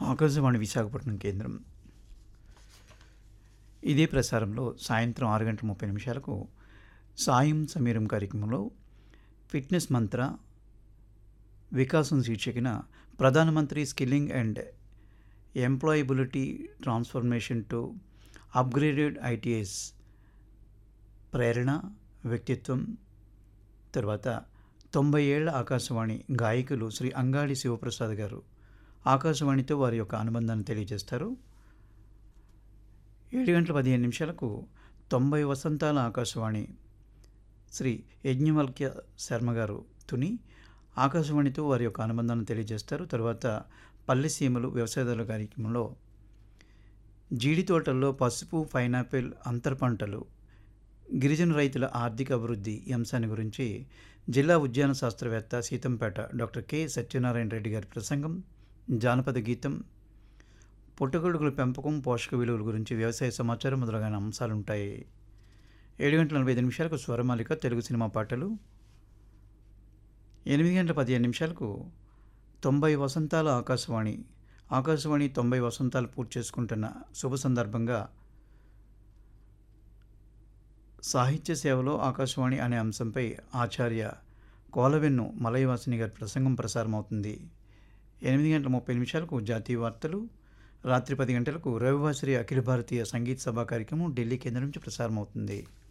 ఆకాశవాణి విశాఖపట్నం కేంద్రం ఇదే ప్రసారంలో సాయంత్రం ఆరు గంటల ముప్పై నిమిషాలకు సాయం సమీరం కార్యక్రమంలో ఫిట్నెస్ మంత్ర వికాసం శీర్షికన ప్రధానమంత్రి skilling and employability transformation to upgraded ITS ప్రేరణ వ్యక్తిత్వం తర్వాత తొంభై ఏళ్ల ఆకాశవాణి గాయకులు శ్రీ అంగాడి శివప్రసాద్ గారు ఆకాశవాణితో వారి యొక్క అనుబంధాన్ని తెలియజేస్తారు ఏడు గంటల పదిహేను నిమిషాలకు తొంభై వసంతాల ఆకాశవాణి శ్రీ యజ్ఞవల్క్య శర్మ గారు తుని ఆకాశవాణితో వారి యొక్క అనుబంధాన్ని తెలియజేస్తారు తర్వాత పల్లెసీమలు వ్యవసాయదారుల కార్యక్రమంలో జీడి తోటల్లో పసుపు పైనాపిల్ అంతర పంటలు గిరిజన రైతుల ఆర్థిక అభివృద్ధి ఈ అంశాన్ని గురించి జిల్లా ఉద్యాన శాస్త్రవేత్త సీతంపేట డాక్టర్ కె సత్యనారాయణ రెడ్డి గారి ప్రసంగం జానపద గీతం పుట్టగొడుగుల పెంపకం పోషక విలువల గురించి వ్యవసాయ సమాచారం మొదలైన అంశాలు ఉంటాయి ఏడు గంటల నలభై ఐదు నిమిషాలకు స్వరమాలిక తెలుగు సినిమా పాటలు ఎనిమిది గంటల పదిహేను నిమిషాలకు తొంభై వసంతాల ఆకాశవాణి ఆకాశవాణి తొంభై వసంతాలు పూర్తి చేసుకుంటున్న శుభ సందర్భంగా సాహిత్య సేవలో ఆకాశవాణి అనే అంశంపై ఆచార్య కోలవెన్ను మలయవాసిని గారి ప్రసంగం ప్రసారమవుతుంది ఎనిమిది గంటల ముప్పై నిమిషాలకు జాతీయ వార్తలు రాత్రి పది గంటలకు రవివాసరి అఖిల భారతీయ సంగీత సభా కార్యక్రమం ఢిల్లీ కేంద్రం నుంచి ప్రసారమవుతుంది